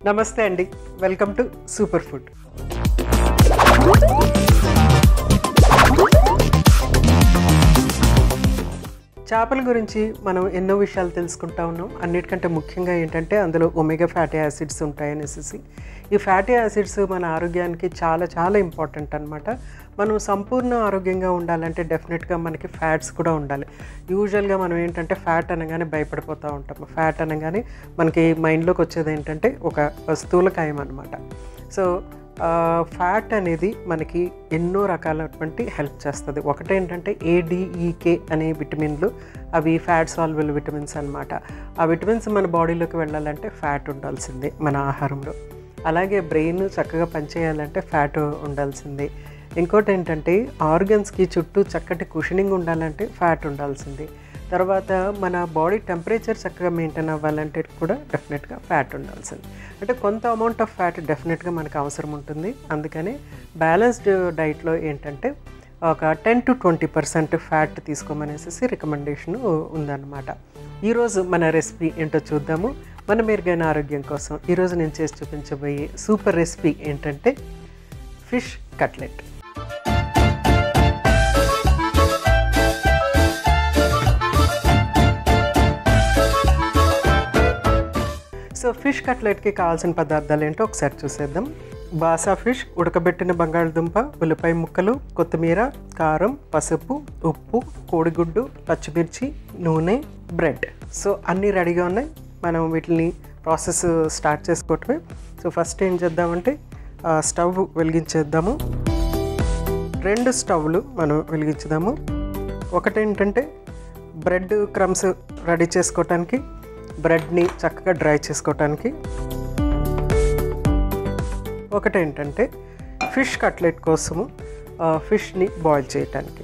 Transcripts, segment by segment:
నమస్తే అండి welcome to super food చేపల గురించి మనం ఎన్నో విషయాలు తెలుసుకుంటా ఉన్నాం అన్నిటికంటే ముఖ్యంగా ఏంటంటే అందులో ఒమేగా ఫ్యాటీ యాసిడ్స్ ఉంటాయనేసి ఈ ఫ్యాటీ యాసిడ్స్ మన ఆరోగ్యానికి చాలా చాలా ఇంపార్టెంట్ అనమాట మనం సంపూర్ణ ఆరోగ్యంగా ఉండాలంటే డెఫినెట్గా మనకి ఫ్యాట్స్ కూడా ఉండాలి యూజువల్గా మనం ఏంటంటే ఫ్యాట్ అనగానే భయపడిపోతూ ఉంటాం ఫ్యాట్ అనగానే మనకి మైండ్లోకి వచ్చేది ఏంటంటే ఒక స్థూలకాయం అనమాట సో ఫ్యాట్ అనేది మనకి ఎన్నో రకాలైనటువంటి హెల్ప్ చేస్తుంది ఒకటేంటంటే ఏడిఈకే అనే విటమిన్లు అవి ఫ్యాట్ సాల్వల్ విటమిన్స్ అనమాట ఆ విటమిన్స్ మన బాడీలోకి వెళ్ళాలంటే ఫ్యాట్ ఉండాల్సిందే మన ఆహారంలో అలాగే బ్రెయిన్ చక్కగా పనిచేయాలంటే ఫ్యాట్ ఉండాల్సిందే ఇంకోటి ఏంటంటే ఆర్గన్స్కి చుట్టూ చక్కటి కుషనింగ్ ఉండాలంటే ఫ్యాట్ ఉండాల్సిందే తర్వాత మన బాడీ టెంపరేచర్ చక్కగా మెయింటైన్ అవ్వాలంటే కూడా డెఫినెట్గా ఫ్యాట్ ఉండాల్సింది అంటే కొంత అమౌంట్ ఆఫ్ ఫ్యాట్ డెఫినెట్గా మనకు అవసరం ఉంటుంది అందుకని బ్యాలెన్స్డ్ డైట్లో ఏంటంటే ఒక ten to twenty percent fat తీసుకోమనేసి రికమెండేషన్ ఉందన్నమాట ఈరోజు మన రెసిపీ ఏంటో చూద్దాము మన మెరుగైన ఆరోగ్యం కోసం ఈరోజు నేను చేసి చూపించబోయే సూపర్ రెసిపీ ఏంటంటే ఫిష్ కట్లెట్ సో ఫిష్ కట్లెట్కి కావాల్సిన పదార్థాలు ఏంటో ఒకసారి చూసేద్దాం బాసా ఫిష్ ఉడకబెట్టిన బంగాళదుంప ఉల్లిపాయ ముక్కలు కొత్తిమీర కారం పసుపు ఉప్పు కోడిగుడ్డు పచ్చిమిర్చి నూనె బ్రెడ్ సో అన్నీ రెడీగా ఉన్నాయి మనం వీటిని ప్రాసెస్ స్టార్ట్ చేసుకోవటమే సో ఫస్ట్ ఏం చేద్దామంటే ఆ, స్టవ్ వెలిగించేద్దాము రెండు స్టవ్లు మనం వెలిగించుదాము ఒకటేంటంటే బ్రెడ్ క్రమ్స్ రెడీ చేసుకోవటానికి బ్రెడ్ని చక్కగా డ్రై చేసుకోవటానికి ఒకటేంటంటే ఫిష్ కట్లెట్ కోసము ఆ, ఫిష్ని బాయిల్ చేయటానికి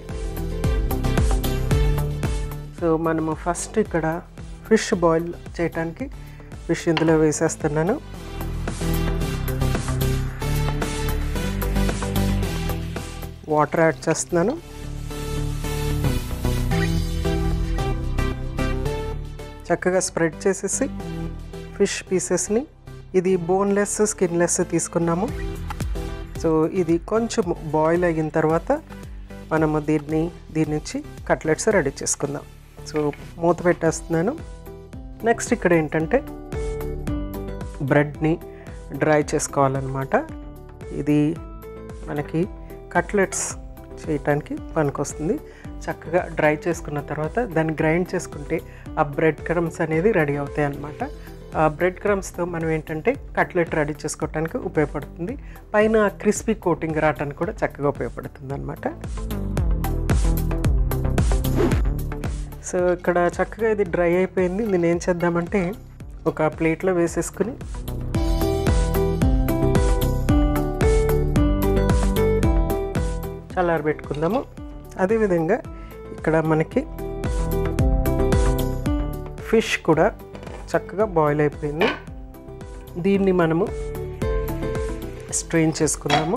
సో మనము ఫస్ట్ ఇక్కడ ఫిష్ బాయిల్ చేయటానికి ఫిష్ ఇందులో వేసేస్తున్నాను వాటర్ యాడ్ చేస్తున్నాను చక్కగా స్ప్రెడ్ చేసేసి ఫిష్ పీసెస్ని ఇది బోన్లెస్ స్కిన్లెస్ తీసుకున్నాము సో ఇది కొంచెం బాయిల్ అయిన తర్వాత మనము దీన్ని దీని నుంచి కట్లెట్స్ రెడీ చేసుకుందాం సో మూత పెట్టేస్తున్నాను నెక్స్ట్ ఇక్కడ ఏంటంటే బ్రెడ్ని డ్రై చేసుకోవాలన్నమాట ఇది మనకి కట్లెట్స్ చేయటానికి పనికొస్తుంది చక్కగా డ్రై చేసుకున్న తర్వాత దాన్ని గ్రైండ్ చేసుకుంటే ఆ బ్రెడ్ క్రమ్స్ అనేది రెడీ అవుతాయి అన్నమాట ఆ బ్రెడ్ క్రమ్స్తో మనం ఏంటంటే కట్లెట్ రెడీ చేసుకోవడానికి ఉపయోగపడుతుంది పైన క్రిస్పీ కోటింగ్ రావడానికి కూడా చక్కగా ఉపయోగపడుతుంది అనమాట సో ఇక్కడ చక్కగా ఇది డ్రై అయిపోయింది నేను ఏం చేద్దామంటే ఒక ప్లేట్లో వేసేసుకుని చల్లారబెట్టుకుందాము అదేవిధంగా ఇక్కడ మనకి ఫిష్ కూడా చక్కగా బాయిల్ అయిపోయింది దీన్ని మనము స్ట్రెయిన్ చేసుకుందాము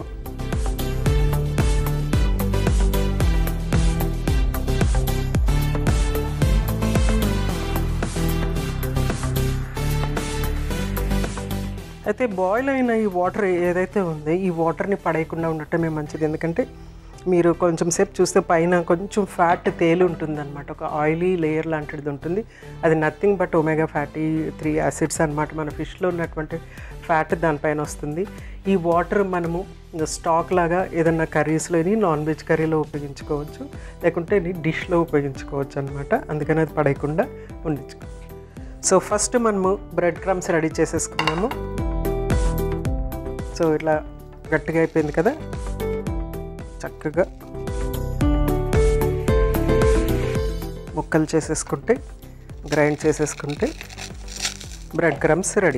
అయితే బాయిల్ అయిన ఈ వాటర్ ఏదైతే ఉందో ఈ వాటర్ని పడేయకుండా ఉండటమే మంచిది ఎందుకంటే మీరు కొంచెం సేపు చూస్తే పైన కొంచెం ఫ్యాట్ తేలి ఉంటుంది అనమాట ఒక ఆయిలీ లేయర్ లాంటిది ఉంటుంది అది nothing but omega fatty three acids అనమాట మన ఫిష్లో ఉన్నటువంటి ఫ్యాట్ దానిపైన వస్తుంది ఈ వాటర్ మనము స్టాక్ లాగా ఏదన్నా కర్రీస్లోని నాన్ వెజ్ కర్రీలో ఉపయోగించుకోవచ్చు లేకుంటే డిష్లో ఉపయోగించుకోవచ్చు అనమాట అందుకని అది పడేయకుండా ఉండించుకో సో ఫస్ట్ మనము బ్రెడ్ క్రమ్స్ రెడీ చేసేసుకున్నాము సో ఇట్లా గట్టిగా అయిపోయింది కదా చక్కగా ముక్కలు చేసేసుకుంటే గ్రైండ్ చేసేసుకుంటే bread crumbs ready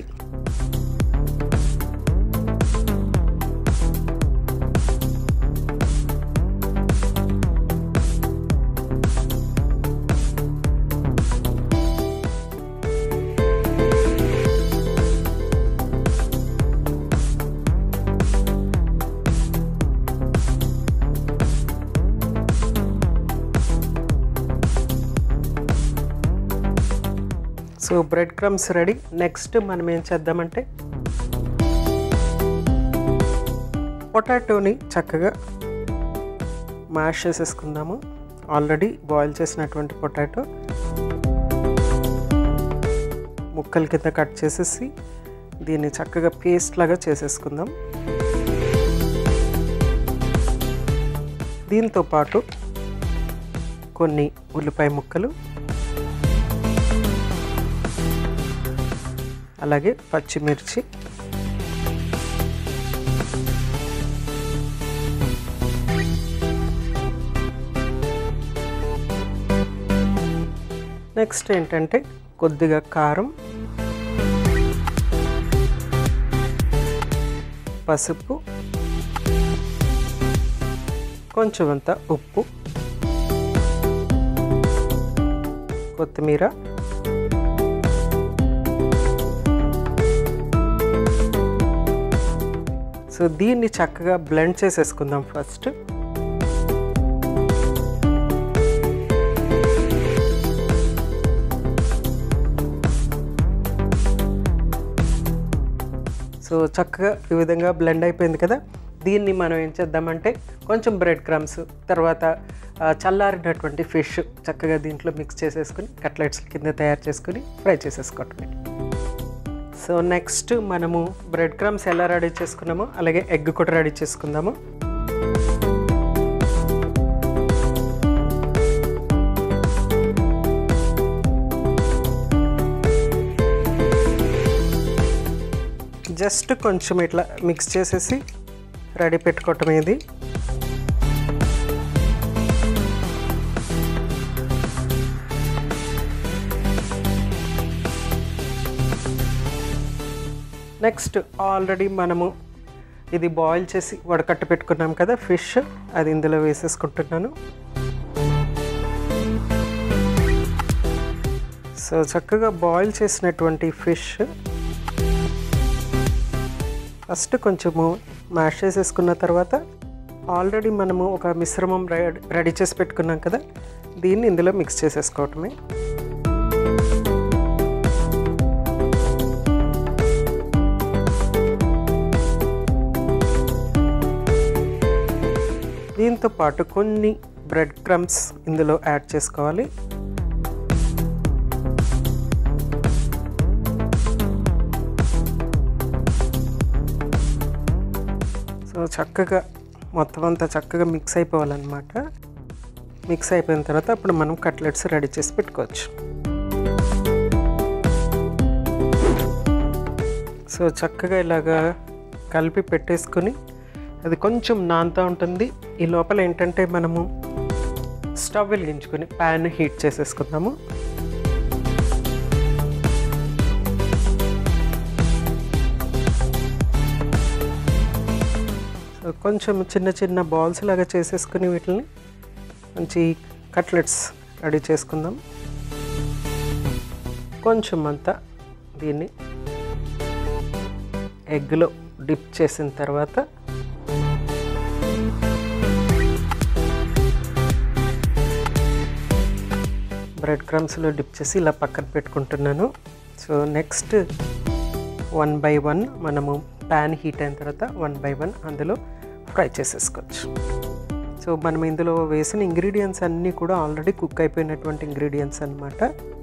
so bread crumbs ready next మనం ఏం చేద్దామంటే పొటాటోని చక్కగా మ్యాష్ చేసేసుకుందాము ఆల్రెడీ బాయిల్ చేసినటువంటి పొటాటో ముక్కల కింద కట్ చేసేసి దీన్ని చక్కగా పేస్ట్ లాగా చేసేసుకుందాం దీంతో పాటు కొన్ని ఉల్లిపాయ ముక్కలు అలాగే పచ్చిమిర్చి నెక్స్ట్ ఏంటంటే కొద్దిగా కారం పసుపు కొంచెం అంత ఉప్పు కొత్తిమీర సో దీన్ని చక్కగా బ్లెండ్ చేసేసుకుందాం ఫస్ట్ సో చక్కగా ఈ విధంగా బ్లెండ్ అయిపోయింది కదా దీన్ని మనం ఏం చేద్దామంటే కొంచెం బ్రెడ్ క్రమ్స్ తర్వాత ఆ, చల్లారినటువంటి ఫిష్ చక్కగా దీంట్లో మిక్స్ చేసేసుకుని కట్లెట్స్ కింద తయారు చేసుకుని ఫ్రై చేసేసుకోవటమే సో నెక్స్ట్ మనము బ్రెడ్ క్రమ్స్ ఎలా రెడీ చేసుకున్నామో అలాగే ఎగ్ కూడా రెడీ చేసుకుందాము జస్ట్ కొంచెం ఇట్లా మిక్స్ చేసేసి రెడీ పెట్టుకోవటం ఇది నెక్స్ట్ ఆల్రెడీ మనము ఇది బాయిల్ చేసి వడకట్టు పెట్టుకున్నాం కదా ఫిష్ అది ఇందులో వేసేసుకుంటున్నాను సో చక్కగా బాయిల్ చేసినటువంటి ఫిష్ ఫస్ట్ కొంచెము మ్యాష్ చేసేసుకున్న తర్వాత ఆల్రెడీ మనము ఒక మిశ్రమం రెడీ రెడీ చేసి పెట్టుకున్నాం కదా దీన్ని ఇందులో మిక్స్ చేసేసుకోవటమే దీంతో పాటు కొన్ని బ్రెడ్ క్రమ్స్ ఇందులో యాడ్ చేసుకోవాలి సో చక్కగా మొత్తం అంతా చక్కగా మిక్స్ అయిపోవాలన్నమాట మిక్స్ అయిపోయిన తర్వాత అప్పుడు మనం కట్లెట్స్ రెడీ చేసి పెట్టుకోవచ్చు సో చక్కగా ఇలాగా కలిపి పెట్టేసుకొని అది కొంచెం నాంతా ఉంటుంది ఈ లోపల ఏంటంటే మనము స్టవ్ వెలిగించుకొని ప్యాన్ హీట్ చేసేసుకుందాము సో కొంచెం చిన్న చిన్న బాల్స్ లాగా చేసేసుకుని వీటిని మంచి కట్లెట్స్ రెడీ చేసుకుందాం కొంచెం అంతా దీన్ని ఎగ్లో డిప్ చేసిన తర్వాత బ్రెడ్ క్రమ్స్లో డిప్ చేసి ఇలా పక్కన పెట్టుకుంటున్నాను so next one by one మనము ప్యాన్ హీట్ అయిన తర్వాత వన్ బై వన్ అందులో ఫ్రై చేసేసుకోవచ్చు సో మనం ఇందులో వేసిన ఇంగ్రీడియంట్స్ అన్నీ కూడా ఆల్రెడీ కుక్ అయిపోయినటువంటి ఇంగ్రీడియంట్స్ అన్నమాట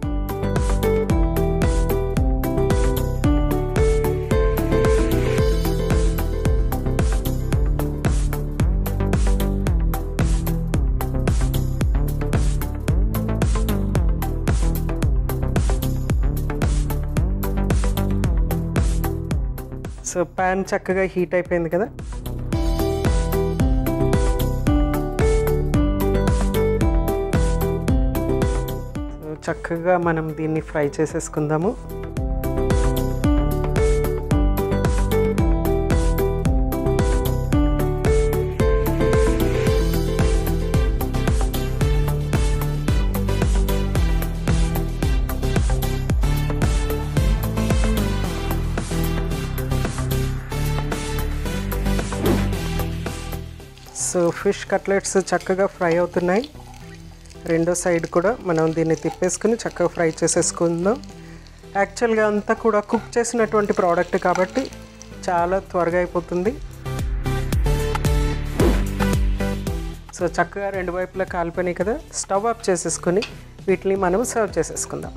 సో ప్యాన్ చక్కగా హీట్ అయిపోయింది కదా సో చక్కగా మనం దీన్ని ఫ్రై చేసేసుకుందాము సో ఫిష్ కట్లెట్స్ చక్కగా ఫ్రై అవుతున్నాయి రెండో సైడ్ కూడా మనం దీన్ని తిప్పేసుకుని చక్కగా ఫ్రై చేసేసుకుందాం యాక్చువల్గా అంతా కూడా కుక్ చేసినటువంటి ప్రోడక్ట్ కాబట్టి చాలా త్వరగా అయిపోతుంది సో చక్కగా రెండు వైపులా కాలిపోయినాయి కదా స్టవ్ ఆఫ్ చేసేసుకొని వీటిని మనం సర్వ్ చేసేసుకుందాం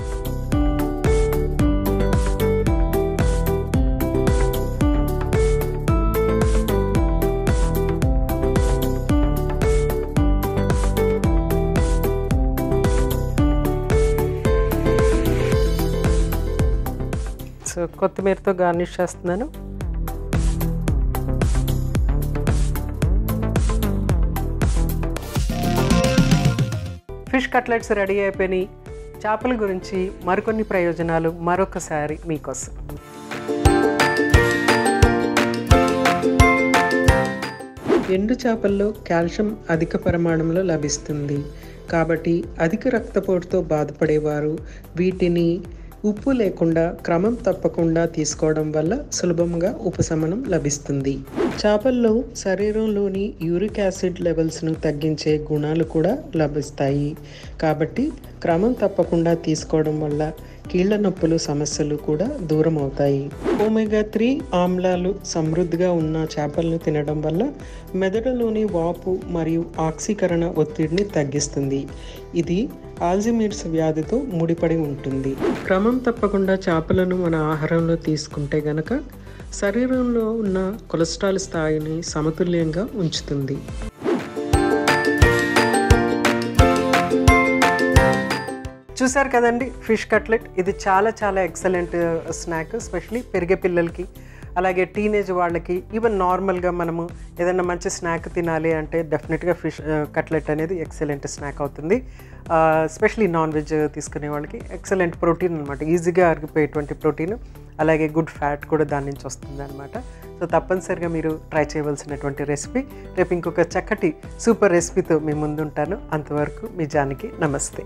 సో కొత్తిమీరతో గార్నిష్ చేస్తున్నాను ఫిష్ కట్లెట్స్ రెడీ అయిపోయినాయి చేపల గురించి మరికొన్ని ప్రయోజనాలు మరొకసారి మీకోసం ఎండు చేపల్లో కాల్షియం అధిక పరిమాణంలో లభిస్తుంది కాబట్టి అధిక రక్తపోటుతో బాధపడేవారు వీటిని ఉప్పు లేకుండా క్రమం తప్పకుండా తీసుకోవడం వల్ల సులభంగా ఉపశమనం లభిస్తుంది చేపల్లో శరీరంలోని యూరిక్ యాసిడ్ లెవెల్స్ను తగ్గించే గుణాలు కూడా లభిస్తాయి కాబట్టి క్రమం తప్పకుండా తీసుకోవడం వల్ల కీళ్ల నొప్పులు సమస్యలు కూడా దూరం అవుతాయి ఓమెగా త్రీ ఆమ్లాలు సమృద్ధిగా ఉన్న చేపలను తినడం వల్ల మెదడులోని వాపు మరియు ఆక్సీకరణ ఒత్తిడిని తగ్గిస్తుంది ఇది ఆల్జిమీర్స్ వ్యాధితో ముడిపడి ఉంటుంది క్రమం తప్పకుండా చేపలను మన ఆహారంలో తీసుకుంటే గనక శరీరంలో ఉన్న కొలెస్ట్రాల్ స్థాయిని సమతుల్యంగా ఉంచుతుంది చూసారు కదండి ఫిష్ కట్లెట్ ఇది చాలా చాలా ఎక్సలెంట్ స్నాక్ ఎస్పెషలీ పెరిగే పిల్లలకి అలాగే టీనేజ్ వాళ్ళకి ఈవెన్ నార్మల్గా మనము ఏదైనా మంచి స్నాక్ తినాలి అంటే డెఫినెట్గా ఫిష్ కట్లెట్ అనేది ఎక్సలెంట్ స్నాక్ అవుతుంది ఎస్పెషలీ నాన్ వెజ్ తీసుకునే వాళ్ళకి ఎక్సలెంట్ ప్రోటీన్ అనమాట ఈజీగా అరిగిపోయేటువంటి ప్రోటీన్ అలాగే గుడ్ ఫ్యాట్ కూడా దాని నుంచి వస్తుంది అనమాట సో తప్పనిసరిగా మీరు ట్రై చేయవలసినటువంటి రెసిపీ రేపు ఇంకొక చక్కటి సూపర్ రెసిపీతో మీ ముందుంటాను అంతవరకు మీ జానికి నమస్తే